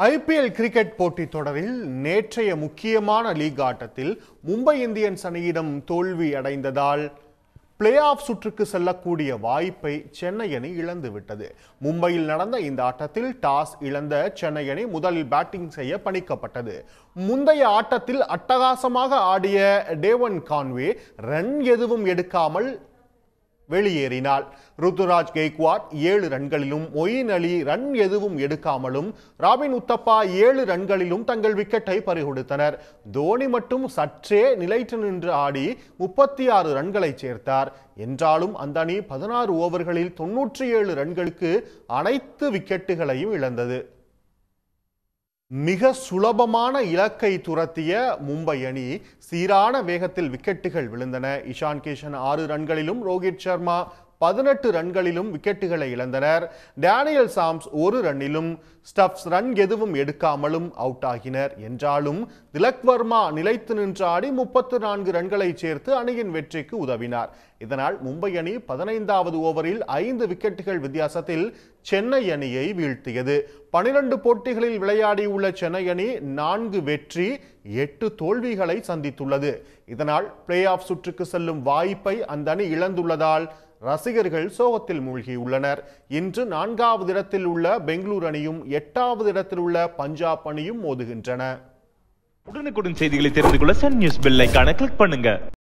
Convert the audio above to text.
IPL cricket போட்டித் தொடரில் நேற்றைய முக்கியமான லீக் ஆட்டத்தில் மும்பை இந்தியன்ஸ் அணியிடம் தோல்வி அடைந்ததால் பிளே ஆஃப் சுற்றுக்கு செல்லக்கூடிய வாய்ப்பை சென்னை அணி இழந்துவிட்டது மும்பையில் நடந்த இந்த ஆட்டத்தில் டாஸ் இழந்த சென்னை அணி முதலில் பேட்டிங் செய்ய பணிக்கப்பட்டது முந்தைய ஆட்டத்தில் அட்டகாசமாக ஆடிய டேவன் கான்வே ரன் எதுவும் எடுக்காமல் வெளியேறினார் ருத்துராஜ் கெய்க்வாட் ஏழு ரன்களிலும் மொயின் அலி ரன் எதுவும் எடுக்காமலும் ராபின் உத்தப்பா ஏழு ரன்களிலும் தங்கள் விக்கெட்டை பறிகொடுத்தனர் தோனி மட்டும் சற்றே நிலைத்து நின்று ஆடி முப்பத்தி ஆறு ரன்களை சேர்த்தார் என்றாலும் அந்த அணி பதினாறு ஓவர்களில் தொன்னூற்றி ஏழு ரன்களுக்கு அனைத்து விக்கெட்டுகளையும் இழந்தது மிக சுலபமான இலக்கை துரத்திய மும்பை அணி சீரான வேகத்தில் விக்கெட்டுகள் விழுந்தன இஷான் கிஷன் ஆறு ரன்களிலும் ரோஹித் சர்மா பதினெட்டு ரன்களிலும் விக்கெட்டுகளை இழந்தனர் டேனியல் சாம்ஸ் ஒரு ரன்னிலும் ஸ்டப்ஸ் ரன் எதுவும் எடுக்காமலும் அவுட் ஆகினர் என்றாலும் திலக் வர்மா நிலைத்து நின்று ஆடி முப்பத்து நான்கு ரன்களை சேர்த்து அணியின் வெற்றிக்கு உதவினார் இதனால் மும்பை அணி பதினைந்தாவது ஓவரில் ஐந்து விக்கெட்டுகள் வித்தியாசத்தில் சென்னை அணியை வீழ்த்தியது பனிரெண்டு போட்டிகளில் விளையாடியுள்ள சென்னை அணி நான்கு வெற்றி எட்டு தோல்விகளை சந்தித்துள்ளது இதனால் பிளே ஆஃப் சுற்றுக்கு செல்லும் வாய்ப்பை அந்த அணி இழந்துள்ளதால் ரசிகர்கள் சோகத்தில் மூழ்கியுள்ளனர் இன்று நான்காவது இடத்தில் உள்ள பெங்களூரு அணியும் எட்டாவது இடத்தில் உள்ள பஞ்சாப் அணியும் மோதுகின்றன உடனுக்குடன் செய்திகளை தெரிந்து கொள்ள சன் நியூஸ் பெல் ஐகானை கிளிக் பண்ணுங்க